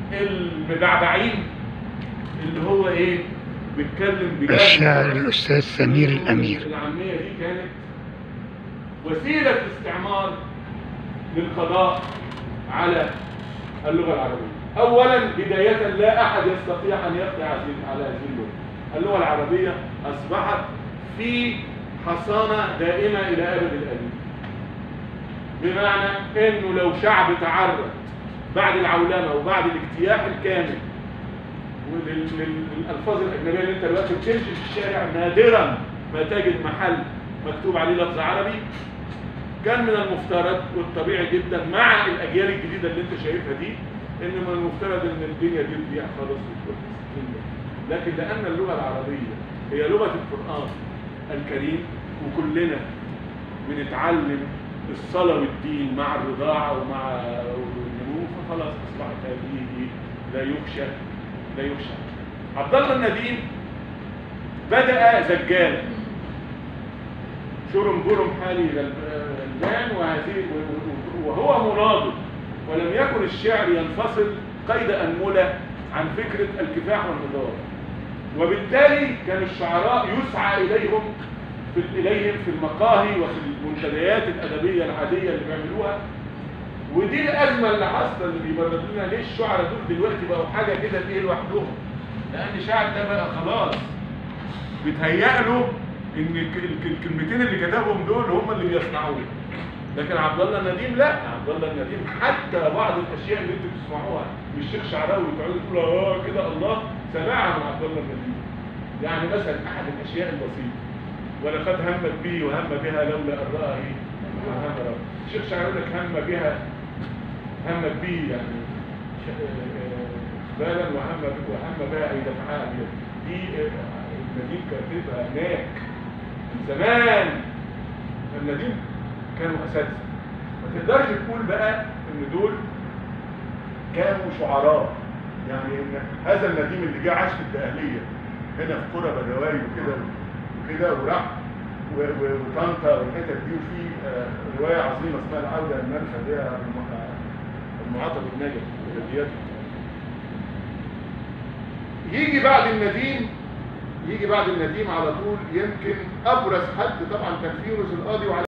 المبعبعين اللي هو ايه بيتكلم بجد الشاعر الأستاذ سمير الأمير العامية دي كانت وسيلة استعمار للقضاء على اللغة العربية أولا بداية لا أحد يستطيع أن يقضي على على هذه اللغة اللغة العربية أصبحت في حصانة دائمة إلى أبد الأبد بمعنى أنه لو شعب تعرض بعد العولمة وبعد الاجتياح الكامل وللألفاظ الأجنبية اللي أنت دلوقتي بتمشي في الشارع نادرا ما تجد محل مكتوب عليه لفظ عربي كان من المفترض والطبيعي جدا مع الأجيال الجديدة اللي أنت شايفها دي إن من المفترض إن الدنيا دي تضيع خالص وتروح في السكين ده. لكن لأن اللغة العربية هي لغة القرآن الكريم وكلنا بنتعلم الصلاة والدين مع الرضاعة ومع النمو فخلاص أصبحت هذه دي لا يخشى لا يخشى عبد الله النديم بدأ زجالا شرم برم حالي غلبان وهذه وهو مناضل ولم يكن الشعر ينفصل قيد أنملة عن فكرة الكفاح والنضال وبالتالي كان الشعراء يسعى إليهم في إليهم في المقاهي وفي المنتديات الأدبية العادية اللي بيعملوها ودي الأزمة اللي حاصلة اللي بيبرد لنا ليه الشعراء دول دلوقتي بقوا حاجة كده إيه لوحدهم لأن الشعر ده بقى خلاص بيتهيأ له إن ال- ال- الكلمتين اللي كتبهم دول هم اللي بيصنعوه لكن عبد الله النديم لا عبد الله النديم حتى بعض الاشياء اللي انتوا بتسمعوها من الشيخ شعراوي وتقعدوا تقولوا اه كده الله سمعها من عبد الله النديم يعني مثلا احد الاشياء البسيطه ولقد همت به وهم بها لولا ان راى ايه ما هم رأى. الشيخ شعراوي يقول لك هم بها همت به يعني ش- آه، بالا وهم ب- وهم بها اي دفعها بها دي آه، النديم كاتبها هناك من زمان النديم كانوا اساتذه ما تقدرش تقول بقى ان دول كانوا شعراء يعني ان هذا النديم اللي جه عاش في الدقهليه هنا في قرى بدواري وكده وكده وراح و- و- وطنطا والحتت دي وفي آه، روايه عظيمه اسمها العوده المنفى دي الم- المعاطى بالنجم وبدياته يجي بعد النديم يجي بعد النديم على طول يمكن ابرز حد طبعا كان فيروز القاضي وعلى